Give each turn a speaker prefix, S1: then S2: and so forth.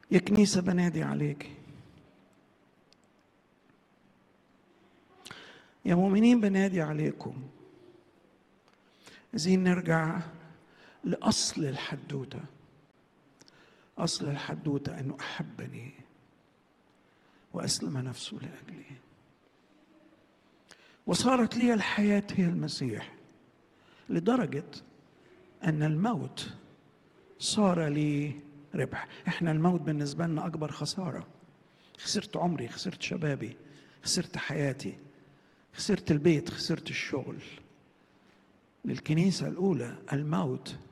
S1: يا كنيسة بنادي عليك يا مؤمنين بنادي عليكم عايزين نرجع لأصل الحدوتة أصل الحدوتة أنه أحبني وأسلم نفسه لأجلي وصارت لي الحياة هي المسيح لدرجة أن الموت صار لي ربح احنا الموت بالنسبة لنا أكبر خسارة خسرت عمري خسرت شبابي خسرت حياتي خسرت البيت خسرت الشغل للكنيسة الأولى الموت